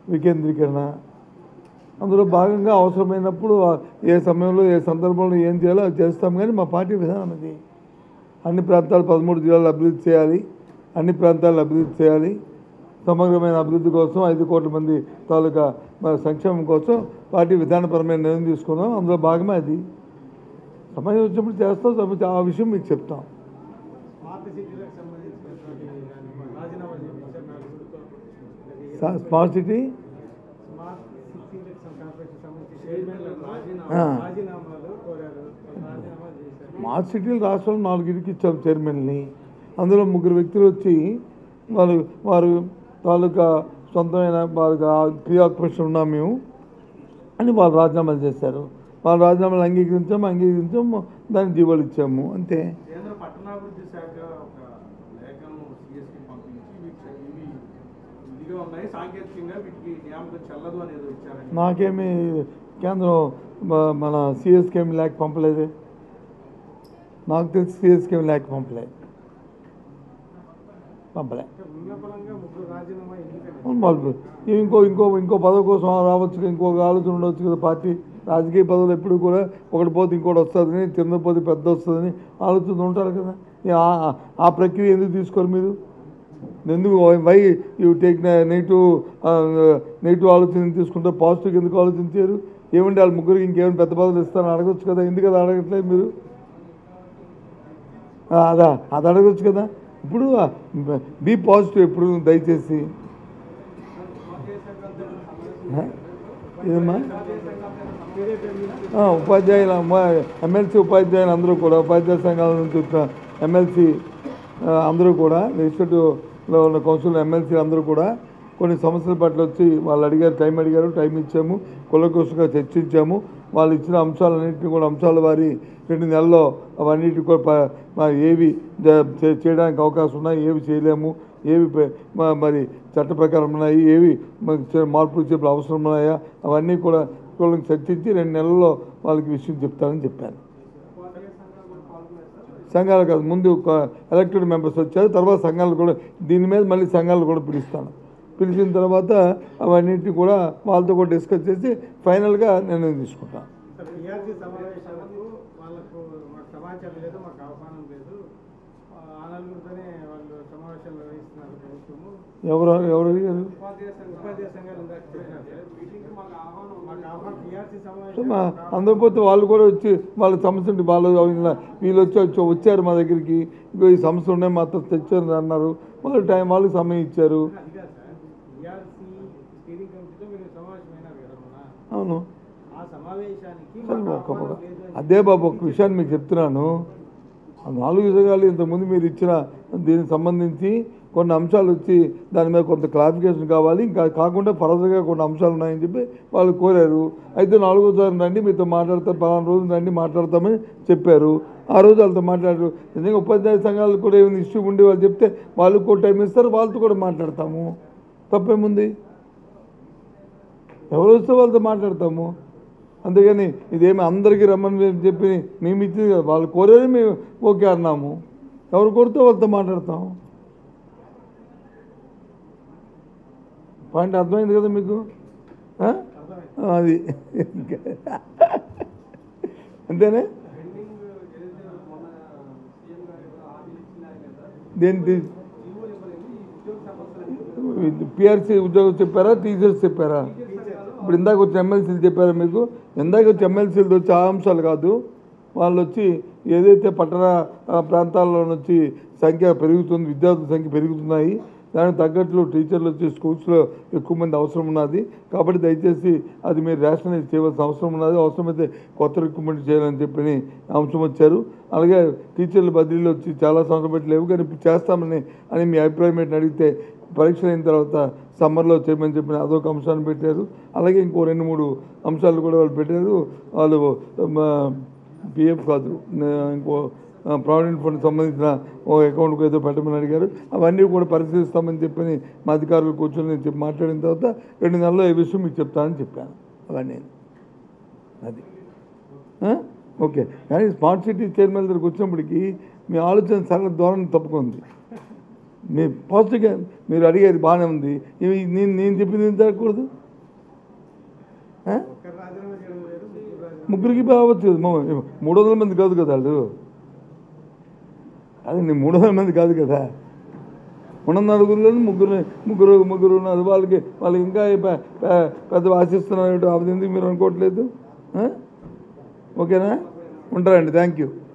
వికేంద్రీకరణ అందులో భాగంగా అవసరమైనప్పుడు ఆ- ఏ సమయంలో ఏ సందర్భంలో ఏం చేయాలో అది చేస్తాం కానీ మా పార్టీ విధానం అది అన్ని ప్రాంతాలు పదమూడు జిల్లాలు అభివృద్ధి చేయాలి అన్ని ప్రాంతాలను అభివృద్ధి చేయాలి సమగ్రమైన అభివృద్ధి కోసం ఐదు కోట్ల మంది తాలూకా మన సంక్షేమం కోసం పార్టీ విధానపరమైన నిర్ణయం తీసుకున్నాం అందులో భాగమే అది సమయం వచ్చినప్పుడు చేస్తాం సమయం- ఆ విషయం మీకు చెప్తాం స్మార్ట్ సిటీలకు సంబంధించినటువంటి రాజీనామా చేయించారు నలుగురితో సా- స్మార్ట్ సిటీ స్మార్ట్ సిటీలకు కార్పొరేషన్ సంబంధించి చైర్మన్ల రాజీనామా ఆ. రాజీనామాలు కోరారు వాళ్ళు రాజీనామా చేశారు స్మార్ట్ సిటీలు రాష్ట్రంలో నాలుగింటికి ఇచ్చాం చైర్మన్ని అందులో ముగ్గురు వ్యక్తులు వచ్చి వారు వారు తాలూకా సొంతమైన వారికి ప్రియాకుపేషన్ ఉన్నాం మేము అని వాళ్ళు రాజీనామాలు చేశారు వాళ్ళ రాజీనామాలు అంగీకరించాము అంగీకరించాము దానికి జీవోలు ఇచ్చాము అంతే కేంద్ర పట్టణాభివృద్ధి శాఖ ఒక లేఖను సిఎస్కి పంపించి వీటి ఇవి ఇదిగా ఉన్నాయి సాంకేతికంగా వీటికి నియామకం చెల్లదు అనేది ఇచ్చారని నాకేమి కేంద్రం మ- మన సిఎస్కేమి లేక పంపలేదే నాకు తెలిసి సిఎస్కేమి లేక పంపలేదు పంపలే ఉన్నపరంగా ముగ్గురు రాజీనామా ఎందుకని అవును వాళ్ళు ఇంకో ఇంకో ఇంకో పదవి కోసం రావచ్చు ఇంకొక ఆలోచన ఉండవచ్చు కదా పార్టీ రాజకీయ పదవులు ఎప్పుడు కూడా ఒకటి పోతే ఇంకోటి వస్తుందని తిన్న పోతే పెద్ద వస్తుందని ఆలోచన ఉంటారు కదా ఈ ఆ- ఆ ప్రక్రియ ఎందుకు తీసుకోరు మీరు ఎందుకు why you take negative negative ఆలోచన ఎందుకు తీసుకుంటారు పాజిటివ్ ఎందుకు ఆలోచించారు ఏమంటే వాళ్ళ ముగ్గురికి ఇంకేమైనా పెద్ద పదవులు ఇస్తారని అడగచ్చు కదా ఎందుకు అది అడగట్లేదు మీరు ఆ, అదా అది అడగచ్చు కదా ఇప్పుడు బీ పాజిటివ్ ఎప్పుడు దయచేసి ఆ? ఏదమ్మా ఆ, ఉపాధ్యాయుల ఎమ్మెల్సీ ఉపాధ్యాయులు అందరూ కూడా ఉపాధ్యాయ సంఘాల నుంచి వచ్చిన ఎమ్మెల్సీ అందరూ కూడా లెజిస్లేటివ్లో ఉన్న కౌన్సిల్ ఎమ్మెల్సీ అందరూ కూడా కొన్ని సమస్యల పట్ల వచ్చి వాళ్ళు అడిగారు టైం అడిగారు టైం ఇచ్చాము కులకోసంగా చర్చించాము వాళ్ళు ఇచ్చిన అంశాలన్నింటినీ కూడా అంశాల వారి రెండు నెలల్లో అవన్నిటి కూడా ప- మ- ఏవి జ- చే- చేయడానికి అవకాశం ఉన్నాయి ఏవి చేయలేము ఏవి పె- మ- మరి చట్ట ప్రకారం ఉన్నాయి ఏవి మనకి చే- మార్పులు చేపలు అవసరం ఉన్నాయా అవన్నీ కూడా వాళ్ళకి చర్చించి రెండు నెలల్లో వాళ్ళకి విషయం చెప్తానని చెప్పాను సంఘాలు కాదు ముందు ఎలక్టెడ్ మెంబర్స్ వచ్చారు తర్వాత సంఘాలు కూడా దీని మీద మళ్ళీ సంఘాలు కూడా పిలుస్తాను పిలిచిన తర్వాత అవన్నిటిని కూడా వాళ్ళతో కూడా డిస్కస్ చేసి ఫైనల్గా నిర్ణయం తీసుకుంటాను సార్ టీఆర్సీ సమావేశాలకు వాళ్ళకు మాకు సమాచారం లేదు మాకు ఆహ్వానం లేదు ఆ ఆ నలుగురితోనే వాళ్ళు సమావేశాలు నిర్వహిస్తున్నారు ప్రభుత్వము ఎవరు ఎవరు అడిగారు ఉపాధ్యాయ సంఘ ఉపాధ్యాయ సంఘాలు ఇందాక చెప్పినారు సార్. మీటింగ్కి మాకు ఆహ్వానం మాకు ఆహ్వానం టీఆర్సీ సో సమావేశం మా అందరూ పోతే వాళ్ళు కూడా వచ్చి వాళ్ళ సమస్య ఉంటే వాళ్ళు ఇలా వీళ్ళు వచ్చి వచ్చి వచ్చారు మా దగ్గరికి ఇంకో ఈ సమస్య ఉన్నాయి మాతో తెచ్చారు అన్నారు వాళ్ళు టైం వాళ్ళకి సమయం ఇచ్చారు అది కాదు సార్ టీఆర్సీ స్టీరింగ్ కమిటీతో మీరు సమావేశమైనారు కదా మొన్న అవును ఆ సమావేశానికి సరే మాకు ఒక్క ఆహ్వానం లేదు అని అదే బాబు ఒక విషయాన్ని మీకు చెప్తున్నాను ఆ నాలుగు విషయాలు ఇంతకుముందు మీరు ఇచ్చిన దీనికి సంబంధించి కొన్ని అంశాలు వచ్చి దాని మీద కొంత క్లారిఫికేషన్ కావాలి ఇంకా కాకుండా ఫర్దర్గా కొన్ని అంశాలు ఉన్నాయని చెప్పి వాళ్ళు కోరారు అయితే నాలుగో సారి రండి మీతో మాట్లాడతారు పలానా రోజు రండి మాట్లాడతామని చెప్పారు ఆ రోజు వాళ్ళతో మాట్లాడారు నిజంగా ఉపాధ్యాయ సంఘాలకు కూడా ఏమైనా ఇష్యూ ఉండి వాళ్ళు చెప్తే వాళ్ళకు కూడా టైం ఇస్తారు వాళ్ళతో కూడా మాట్లాడతాము తప్పేముంది ఎవరు వస్తే వాళ్ళతో మాట్లాడతాము అంతేగాని ఇదేమి అందరికీ రమ్మని మేము చెప్పి మేము ఇచ్చింది కదా వాళ్ళు కోరేది మేము ఓకే అన్నాము ఎవరు కోరితే వాళ్ళతో మాట్లాడతాం పాయింట్ అర్థమైంది కదా మీకు ఆ? అది అంతేనే పెండింగ్ ఏదైతే మొన్న సీఎం గారు ఏదో హామీలు ఇచ్చినారు కదా దేని జీవో ఇవ్వలేదు ఈ ఉద్యోగ సమస్యలు పిఆర్సీ ఉద్యోగం చెప్పారా టీచర్స్ చెప్పారా ఇప్పుడు ఇందాక వచ్చి ఎమ్మెల్సీలు చెప్పారా మీకు ఇందాక వచ్చి ఎమ్మెల్సీలు వచ్చి ఆ అంశాలు కాదు వాళ్ళు వచ్చి ఏదైతే పట్టణ ఆ, ప్రాంతాల్లో నుంచి సంఖ్య పెరుగుతుంది విద్యార్థుల సంఖ్య పెరుగుతున్నాయి దానికి తగ్గట్లు టీచర్లు వచ్చి స్కూల్స్లో ఎక్కువ మంది అవసరం ఉన్నది కాబట్టి దయచేసి అది మీరు రేషనలైజ్ చేయవలసిన అవసరం ఉన్నది అవసరమైతే కొత్త రిక్రూట్మెంట్ చేయాలని చెప్పి అంశం వచ్చారు అలాగే టీచర్ల బదిలీలు వచ్చి చాలా సంవత్సరం బట్టి లేవు కానీ ఇప్పుడు చేస్తామని అని మీ అభిప్రాయం ఏంటని అడిగితే పరీక్షలు అయిన తర్వాత సమ్మర్లో చేయమని చెప్పిన అదొక అంశాన్ని పెట్టారు అలాగే ఇంకో రెండు మూడు అంశాలు కూడా వాళ్ళు పెట్టారు వాళ్ళు పిఎఫ్ కాదు నే- ఇంకో ప్రావిడెంట్ ఫండ్ సంబంధించిన ఓ అకౌంట్కి ఏదో పెట్టమని అడిగారు అవన్నీ కూడా పరిశీలిస్తామని చెప్పని మా అధికారులు కూర్చొని నేను చెప్పి మాట్లాడిన తర్వాత రెండు నెలల్లో ఈ విషయం మీకు చెప్తానని చెప్పాను అవన్నీ అది ఆ? ఓకే కానీ స్మార్ట్ సిటీ చైర్మన్ దగ్గరికి వచ్చినప్పటికీ మీ ఆలోచన సరళ ధోరణి తప్పుకుంది మీ పాజిటివ్గా మీరు అడిగేది బాగానే ఉంది ఇవి నేను నేను చెప్పింది ఏం జరగకూడదు ఆ? ఒక్కరు రాజీనామా చేయడం లేదు ముగ్గురు రాజీనామా ముగ్గురికి బాగవచ్చు మ- మూడు వందల మంది కాదు కదా వాళ్ళు అది నీ మూడు వందల మంది కాదు కదా ఉన్న నలుగురిలో ముగ్గురు ముగ్గురు ముగ్గురు ఉన్నారు వాళ్ళకి వాళ్ళకి ఇంకా పె- పె- పెద్ద ఆశిస్తున్నారు అది ఎందుకు మీరు అనుకోవట్లేదు ఆ? ఓకేనా ఉంటారండి థ్యాంక్ యూ